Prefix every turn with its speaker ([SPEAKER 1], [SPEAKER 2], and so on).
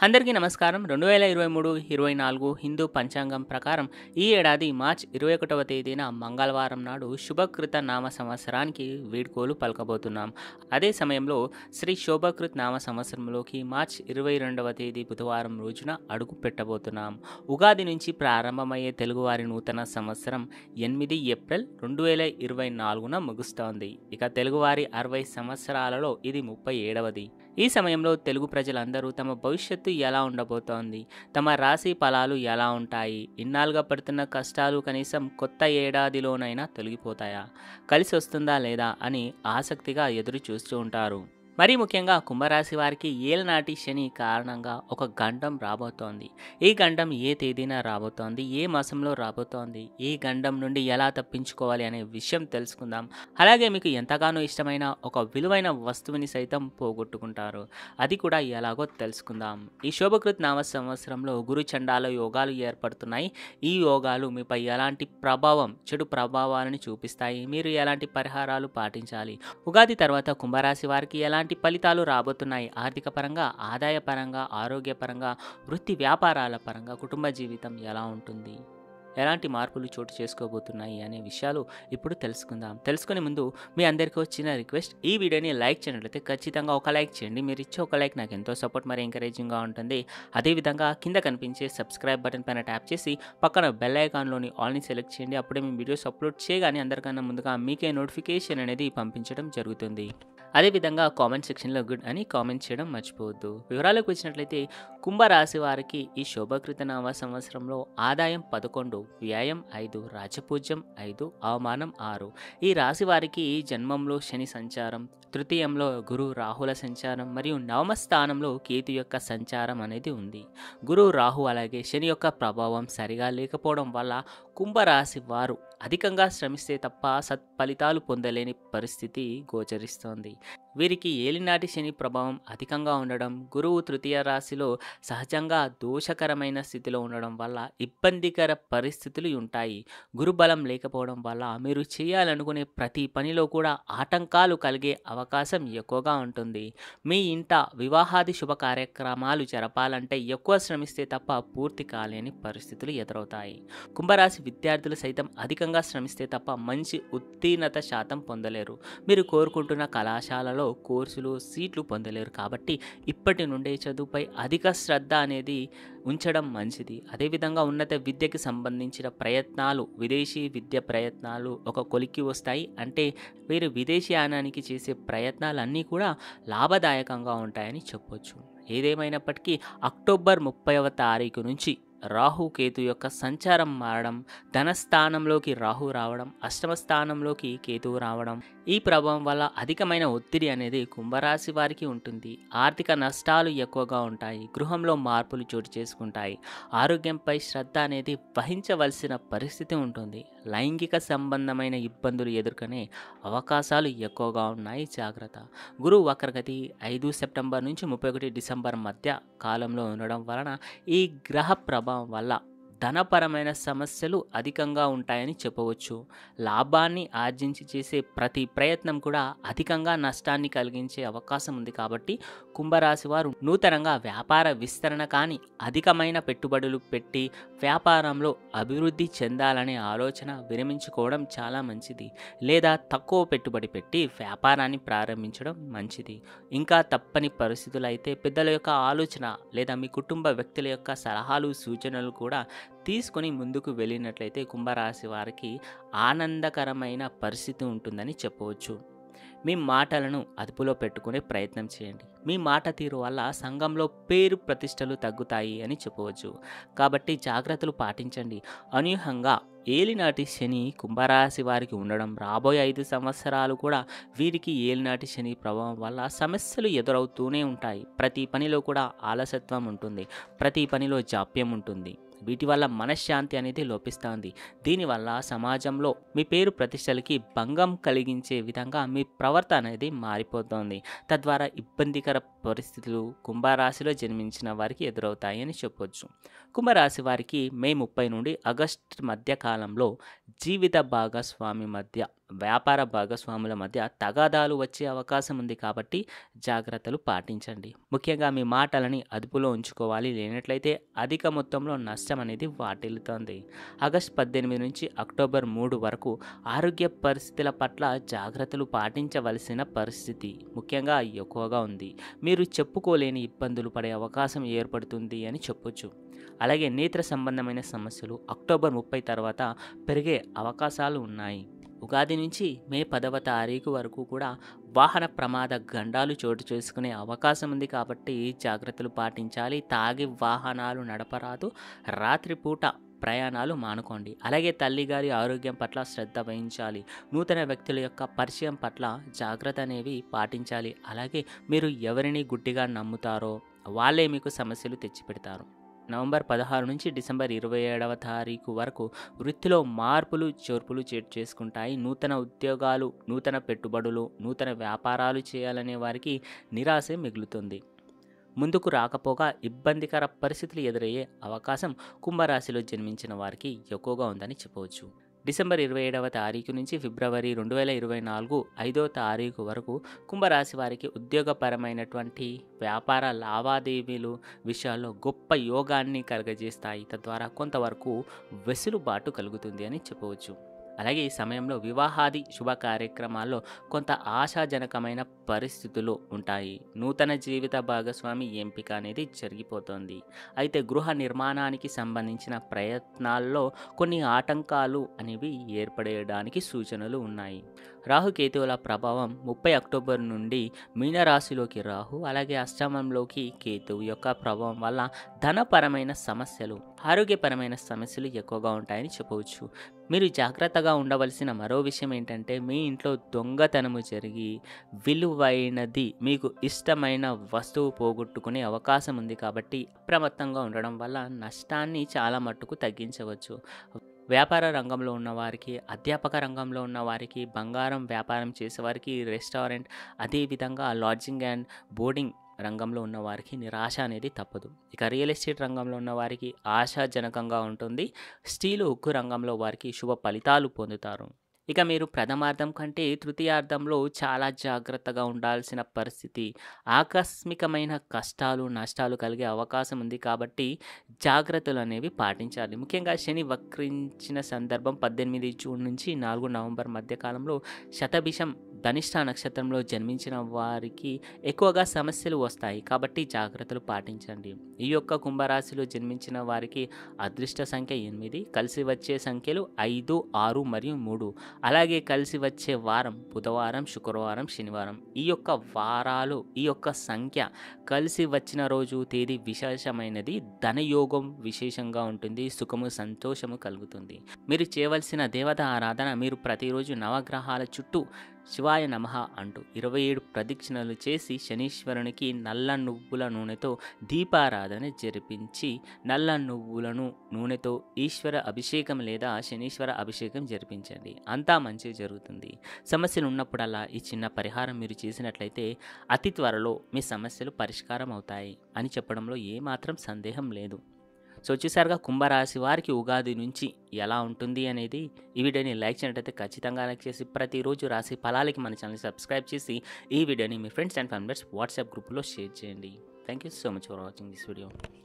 [SPEAKER 1] అందరికీ నమస్కారం రెండు వేల ఇరవై మూడు ఇరవై నాలుగు హిందూ పంచాంగం ప్రకారం ఈ ఏడాది మార్చ్ ఇరవై ఒకటవ తేదీన మంగళవారం నాడు శుభకృత నామ సంవత్సరానికి వీడ్కోలు పలకబోతున్నాం అదే సమయంలో శ్రీ శోభకృత్ నామ సంవత్సరంలోకి మార్చ్ ఇరవై రెండవ తేదీ బుధవారం రోజున అడుగు పెట్టబోతున్నాం ఉగాది నుంచి ప్రారంభమయ్యే తెలుగువారి నూతన సంవత్సరం ఎనిమిది ఏప్రిల్ రెండు వేల ఇరవై నాలుగున ముగుస్తోంది ఇక తెలుగువారి అరవై సంవత్సరాలలో ఇది ముప్పై ఏడవది ఈ సమయంలో తెలుగు ప్రజలందరూ తమ భవిష్యత్తు ఎలా ఉండబోతోంది తమ రాశి ఫలాలు ఎలా ఉంటాయి ఇన్నాళ్ళుగా పడుతున్న కష్టాలు కనీసం కొత్త ఏడాదిలోనైనా తొలగిపోతాయా కలిసి వస్తుందా లేదా అని ఆసక్తిగా ఎదురు చూస్తూ ఉంటారు మరీ ముఖ్యంగా కుంభరాశి వారికి ఏలనాటి శని కారణంగా ఒక గండం రాబోతోంది ఈ గండం ఏ తేదీన రాబోతోంది ఏ మాసంలో రాబోతోంది ఈ గండం నుండి ఎలా తప్పించుకోవాలి అనే విషయం తెలుసుకుందాం అలాగే మీకు ఎంతగానో ఇష్టమైన ఒక విలువైన వస్తువుని సైతం పోగొట్టుకుంటారు అది కూడా ఎలాగో తెలుసుకుందాం ఈ శోభకృత్ నామ సంవత్సరంలో గురు చండాల యోగాలు ఏర్పడుతున్నాయి ఈ యోగాలు మీపై ఎలాంటి ప్రభావం చెడు ప్రభావాలను చూపిస్తాయి మీరు ఎలాంటి పరిహారాలు పాటించాలి ఉగాది తర్వాత కుంభరాశి వారికి ఎలాంటి ఫలితాలు రాబోతున్నాయి ఆర్థిక పరంగా ఆదాయ పరంగా ఆరోగ్యపరంగా వృత్తి వ్యాపారాల పరంగా కుటుంబ జీవితం ఎలా ఉంటుంది ఎలాంటి మార్పులు చోటు చేసుకోబోతున్నాయి అనే విషయాలు ఇప్పుడు తెలుసుకుందాం తెలుసుకునే ముందు మీ అందరికీ వచ్చిన రిక్వెస్ట్ ఈ వీడియోని లైక్ చేయనట్లయితే ఖచ్చితంగా ఒక లైక్ చేయండి మీరు ఇచ్చే ఒక లైక్ నాకు ఎంతో సపోర్ట్ మరి ఎంకరేజింగ్గా ఉంటుంది అదేవిధంగా కింద కనిపించే సబ్స్క్రైబ్ బటన్ పైన ట్యాప్ చేసి పక్కన బెల్ ఐకాన్లోని ఆల్ని సెలెక్ట్ చేయండి అప్పుడే మీ వీడియోస్ అప్లోడ్ చేయగానే అందరికన్నా ముందుగా మీకే నోటిఫికేషన్ అనేది పంపించడం జరుగుతుంది అదేవిధంగా కామెంట్ సెక్షన్లో గుడ్ అని కామెంట్ చేయడం మర్చిపోవద్దు వివరాలకు వచ్చినట్లయితే కుంభరాశి వారికి ఈ శోభకృత నామ సంవత్సరంలో ఆదాయం పదకొండు వ్యయం ఐదు రాజపూజ్యం ఐదు అవమానం ఆరు ఈ రాశి వారికి జన్మంలో శని సంచారం తృతీయంలో గురు రాహుల సంచారం మరియు నవమ స్థానంలో కేతు యొక్క సంచారం అనేది ఉంది గురు రాహు అలాగే శని యొక్క ప్రభావం సరిగా లేకపోవడం వల్ల కుంభరాశి వారు అధికంగా శ్రమిస్తే తప్ప సత్ఫలితాలు పొందలేని పరిస్థితి గోచరిస్తోంది వీరికి ఏలినాటి శని ప్రభావం అధికంగా ఉండడం గురువు తృతీయ రాశిలో సహజంగా దోషకరమైన స్థితిలో ఉండడం వల్ల ఇబ్బందికర పరిస్థితులు ఉంటాయి గురుబలం లేకపోవడం వల్ల మీరు చేయాలనుకునే ప్రతి పనిలో కూడా ఆటంకాలు కలిగే అవకాశం ఎక్కువగా ఉంటుంది మీ ఇంట వివాహాది శుభ కార్యక్రమాలు జరపాలంటే ఎక్కువ శ్రమిస్తే తప్ప పూర్తి కాలేని పరిస్థితులు ఎదురవుతాయి కుంభరాశి విద్యార్థులు సైతం అధికంగా శ్రమిస్తే తప్ప మంచి ఉత్తీర్ణత శాతం పొందలేరు మీరు కోరుకుంటున్న కళాశాలలో కోర్సులు సీట్లు పొందలేరు కాబట్టి ఇప్పటి నుండే చదువుపై అధిక శ్రద్ధ అనేది ఉంచడం మంచిది అదేవిధంగా ఉన్నత విద్యకి సంబంధించిన ప్రయత్నాలు విదేశీ విద్య ప్రయత్నాలు ఒక కొలిక్కి వస్తాయి అంటే వీరు విదేశీయానానికి చేసే ప్రయత్నాలన్నీ కూడా లాభదాయకంగా ఉంటాయని చెప్పొచ్చు ఏదేమైనప్పటికీ అక్టోబర్ ముప్పైవ తారీఖు నుంచి రాహు కేతు యొక్క సంచారం మారడం ధనస్థానంలోకి రాహు రావడం అష్టమ స్థానంలోకి కేతువు రావడం ఈ ప్రభావం వల్ల అధికమైన ఒత్తిడి అనేది కుంభరాశి వారికి ఉంటుంది ఆర్థిక నష్టాలు ఎక్కువగా ఉంటాయి గృహంలో మార్పులు చోటు చేసుకుంటాయి ఆరోగ్యంపై శ్రద్ధ అనేది వహించవలసిన పరిస్థితి ఉంటుంది లైంగిక సంబంధమైన ఇబ్బందులు ఎదుర్కొనే అవకాశాలు ఎక్కువగా ఉన్నాయి జాగ్రత్త గురువు వక్రగతి ఐదు సెప్టెంబర్ నుంచి ముప్పై ఒకటి డిసెంబర్ మధ్య కాలంలో ఉండడం వలన ఈ గ్రహ ప్రభావం వల్ల ధనపరమైన సమస్యలు అధికంగా ఉంటాయని చెప్పవచ్చు లాభాన్ని ఆర్జించి చేసే ప్రతి ప్రయత్నం కూడా అధికంగా నష్టాన్ని కలిగించే అవకాశం ఉంది కాబట్టి కుంభరాశి వారు నూతనంగా వ్యాపార విస్తరణ కానీ అధికమైన పెట్టుబడులు పెట్టి వ్యాపారంలో అభివృద్ధి చెందాలనే ఆలోచన విరమించుకోవడం చాలా మంచిది లేదా తక్కువ పెట్టుబడి పెట్టి వ్యాపారాన్ని ప్రారంభించడం మంచిది ఇంకా తప్పని పరిస్థితులు అయితే పెద్దల యొక్క ఆలోచన లేదా మీ కుటుంబ వ్యక్తుల యొక్క సలహాలు సూచనలు కూడా తీసుకొని ముందుకు వెళ్ళినట్లయితే కుంభరాశి వారికి ఆనందకరమైన పరిస్థితి ఉంటుందని చెప్పవచ్చు మీ మాటలను అదుపులో పెట్టుకునే ప్రయత్నం చేయండి మీ మాట తీరు వల్ల సంఘంలో పేరు ప్రతిష్టలు తగ్గుతాయి అని చెప్పవచ్చు కాబట్టి జాగ్రత్తలు పాటించండి అనూహ్యంగా ఏలినాటి శని కుంభరాశి వారికి ఉండడం రాబోయే ఐదు సంవత్సరాలు కూడా వీరికి ఏలినాటి శని ప్రభావం వల్ల సమస్యలు ఎదురవుతూనే ఉంటాయి ప్రతి పనిలో కూడా ఆలసత్వం ఉంటుంది ప్రతి పనిలో జాప్యం ఉంటుంది వీటి వల్ల మనశ్శాంతి అనేది లోపిస్తుంది దీనివల్ల సమాజంలో మీ పేరు ప్రతిష్టలకి భంగం కలిగించే విధంగా మీ ప్రవర్తన అనేది మారిపోతుంది తద్వారా ఇబ్బందికర పరిస్థితులు కుంభరాశిలో జన్మించిన వారికి ఎదురవుతాయి అని చెప్పొచ్చు కుంభరాశి వారికి మే ముప్పై నుండి ఆగస్టు మధ్య కాలంలో జీవిత భాగస్వామి మధ్య వ్యాపార భాగస్వాముల మధ్య తగాదాలు వచ్చే అవకాశం ఉంది కాబట్టి జాగ్రత్తలు పాటించండి ముఖ్యంగా మీ మాటలని అదుపులో ఉంచుకోవాలి లేనట్లయితే అధిక మొత్తంలో నష్టం అనేది వాటిల్లుతోంది ఆగస్ట్ పద్దెనిమిది నుంచి అక్టోబర్ మూడు వరకు ఆరోగ్య పరిస్థితుల పట్ల జాగ్రత్తలు పాటించవలసిన పరిస్థితి ముఖ్యంగా ఎక్కువగా ఉంది మీరు చెప్పుకోలేని ఇబ్బందులు పడే అవకాశం ఏర్పడుతుంది అని చెప్పొచ్చు అలాగే నేత్ర సంబంధమైన సమస్యలు అక్టోబర్ ముప్పై తర్వాత పెరిగే అవకాశాలు ఉన్నాయి ఉగాది నుంచి మే పదవ తారీఖు వరకు కూడా వాహన ప్రమాద గండాలు చోటు చేసుకునే అవకాశం ఉంది కాబట్టి జాగ్రత్తలు పాటించాలి తాగి వాహనాలు నడపరాదు రాత్రిపూట ప్రయాణాలు మానుకోండి అలాగే తల్లిగారి ఆరోగ్యం పట్ల శ్రద్ధ వహించాలి నూతన వ్యక్తుల యొక్క పరిచయం పట్ల జాగ్రత్త అనేవి పాటించాలి అలాగే మీరు ఎవరిని గుడ్డిగా నమ్ముతారో వాళ్ళే మీకు సమస్యలు తెచ్చిపెడతారు నవంబర్ పదహారు నుంచి డిసెంబర్ ఇరవై ఏడవ తారీఖు వరకు వృత్తిలో మార్పులు చోర్పులు చేటు చేసుకుంటాయి నూతన ఉద్యోగాలు నూతన పెట్టుబడులు నూతన వ్యాపారాలు చేయాలనే వారికి నిరాశే మిగులుతుంది ముందుకు రాకపోగా ఇబ్బందికర పరిస్థితులు ఎదురయ్యే అవకాశం కుంభరాశిలో జన్మించిన వారికి ఎక్కువగా ఉందని చెప్పవచ్చు డిసెంబర్ ఇరవై ఏడవ తారీఖు నుంచి ఫిబ్రవరి రెండు వేల ఇరవై నాలుగు ఐదో తారీఖు వరకు కుంభరాశి వారికి ఉద్యోగపరమైనటువంటి వ్యాపార లావాదేవీలు విషయాల్లో గొప్ప యోగాన్ని కలుగజేస్తాయి తద్వారా కొంతవరకు వెసులుబాటు కలుగుతుంది అని చెప్పవచ్చు అలాగే ఈ సమయంలో వివాహాది శుభ కార్యక్రమాల్లో కొంత ఆశాజనకమైన పరిస్థితులు ఉంటాయి నూతన జీవిత భాగస్వామి ఎంపిక అనేది జరిగిపోతుంది అయితే గృహ నిర్మాణానికి సంబంధించిన ప్రయత్నాల్లో కొన్ని ఆటంకాలు అనేవి ఏర్పడేయడానికి సూచనలు ఉన్నాయి రాహుకేతువుల ప్రభావం ముప్పై అక్టోబర్ నుండి మీనరాశిలోకి రాహు అలాగే అష్టమంలోకి కేతువు యొక్క ప్రభావం వల్ల ధనపరమైన సమస్యలు ఆరోగ్యపరమైన సమస్యలు ఎక్కువగా ఉంటాయని చెప్పవచ్చు మీరు జాగ్రత్తగా ఉండవలసిన మరో విషయం ఏంటంటే మీ ఇంట్లో దొంగతనము జరిగి విలువైనది మీకు ఇష్టమైన వస్తువు పోగొట్టుకునే అవకాశం ఉంది కాబట్టి అప్రమత్తంగా ఉండడం వల్ల నష్టాన్ని చాలా మట్టుకు తగ్గించవచ్చు వ్యాపార రంగంలో ఉన్నవారికి అధ్యాపక రంగంలో ఉన్న వారికి బంగారం వ్యాపారం చేసేవారికి రెస్టారెంట్ అదేవిధంగా లాడ్జింగ్ అండ్ బోర్డింగ్ రంగంలో ఉన్న వారికి నిరాశ అనేది తప్పదు ఇక రియల్ ఎస్టేట్ రంగంలో ఉన్న వారికి ఆశాజనకంగా ఉంటుంది స్టీలు ఉక్కు రంగంలో వారికి శుభ ఫలితాలు పొందుతారు ఇక మీరు ప్రథమార్థం కంటే తృతీయార్థంలో చాలా జాగ్రత్తగా ఉండాల్సిన పరిస్థితి ఆకస్మికమైన కష్టాలు నష్టాలు కలిగే అవకాశం ఉంది కాబట్టి జాగ్రత్తలు అనేవి పాటించాలి ముఖ్యంగా శని వక్రించిన సందర్భం పద్దెనిమిది జూన్ నుంచి నాలుగు నవంబర్ మధ్యకాలంలో శతభిషం ధనిష్ట నక్షత్రంలో జన్మించిన వారికి ఎక్కువగా సమస్యలు వస్తాయి కాబట్టి జాగ్రత్తలు పాటించండి ఈ యొక్క కుంభరాశిలో జన్మించిన వారికి అదృష్ట సంఖ్య ఎనిమిది కలిసి వచ్చే సంఖ్యలు ఐదు ఆరు మరియు మూడు అలాగే కలిసి వచ్చే వారం బుధవారం శుక్రవారం శనివారం ఈ యొక్క వారాలు ఈ యొక్క సంఖ్య కలిసి వచ్చిన రోజు తేదీ విశేషమైనది ధనయోగం విశేషంగా ఉంటుంది సుఖము సంతోషము కలుగుతుంది మీరు చేయవలసిన దేవత ఆరాధన మీరు ప్రతిరోజు నవగ్రహాల చుట్టూ శివాయ నమః అంటూ ఇరవై ఏడు ప్రదక్షిణలు చేసి శనీశ్వరునికి నల్ల నువ్వుల నూనెతో దీపారాధన జరిపించి నల్ల నువ్వులను నూనెతో ఈశ్వర అభిషేకం లేదా శనీశ్వర అభిషేకం జరిపించండి అంతా మంచి జరుగుతుంది సమస్యలు ఉన్నప్పుడల్లా ఈ చిన్న పరిహారం మీరు చేసినట్లయితే అతి త్వరలో మీ సమస్యలు పరిష్కారం అవుతాయి అని చెప్పడంలో ఏమాత్రం సందేహం లేదు సో చూసారుగా కుంభరాశి వారికి ఉగాది నుంచి ఎలా ఉంటుంది అనేది ఈ వీడియోని లైక్ చేయనట్టయితే ఖచ్చితంగా లైక్ చేసి ప్రతిరోజు రాసి ఫలాలకి మన ఛానల్ సబ్స్క్రైబ్ చేసి ఈ వీడియోని మీ ఫ్రెండ్స్ అండ్ ఫ్యామిలీస్ వాట్సాప్ గ్రూప్లో షేర్ చేయండి thank you so much for watching this video